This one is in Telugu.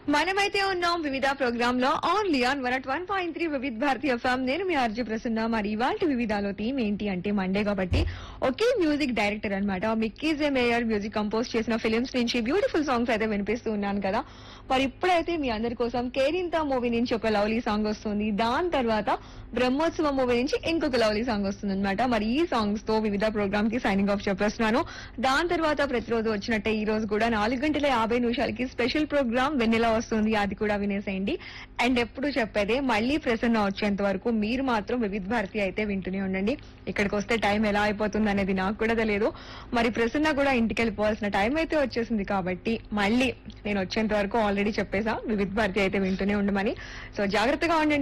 మనమైతే ఉన్నాం వివిధ ప్రోగ్రామ్ లో only on one at one point three వివిధ భారతీయ ఎఫ్ఎం నేను మీ ఆర్జీ ప్రసన్న మరి ఇవాళ వివిధాలో థీమ్ ఏంటి అంటే మండే కాబట్టి ఒకే మ్యూజిక్ డైరెక్టర్ అనమాట మిక్కీజే మేయర్ మ్యూజిక్ కంపోజ్ చేసిన ఫిలిమ్స్ నుంచి బ్యూటిఫుల్ సాంగ్స్ అయితే వినిపిస్తూ ఉన్నాను కదా మరి ఇప్పుడైతే మీ అందరి కోసం కేరింత మూవీ నుంచి ఒక లవ్లీ సాంగ్ వస్తుంది దాని తర్వాత బ్రహ్మోత్సవం మూవీ నుంచి ఇంకొక లవ్లీ సాంగ్ వస్తుంది అనమాట మరి ఈ సాంగ్స్ తో వివిధ ప్రోగ్రామ్ కి సైనింగ్ ఆఫ్ చెప్పేస్తున్నాను దాని తర్వాత ప్రతిరోజు వచ్చినట్టే ఈ రోజు కూడా నాలుగు గంటల యాభై నిమిషాలకి స్పెషల్ ప్రోగ్రామ్ వెన్నెలా వస్తుంది అది కూడా వినేసేయండి అండ్ ఎప్పుడు చెప్పేదే మళ్ళీ ప్రసన్న వచ్చేంత వరకు మీరు మాత్రం వివిధ భారతి అయితే వింటూనే ఉండండి ఇక్కడికి వస్తే టైం ఎలా అయిపోతుంది అనేది నాకు కూడా తెలియదు మరి ప్రసన్న కూడా ఇంటికి వెళ్ళిపోవాల్సిన టైం అయితే వచ్చేసింది కాబట్టి మళ్ళీ నేను వచ్చేంత వరకు ఆల్రెడీ చెప్పేసా వివిధ భారతి అయితే వింటూనే ఉండమని సో జాగ్రత్తగా ఉండండి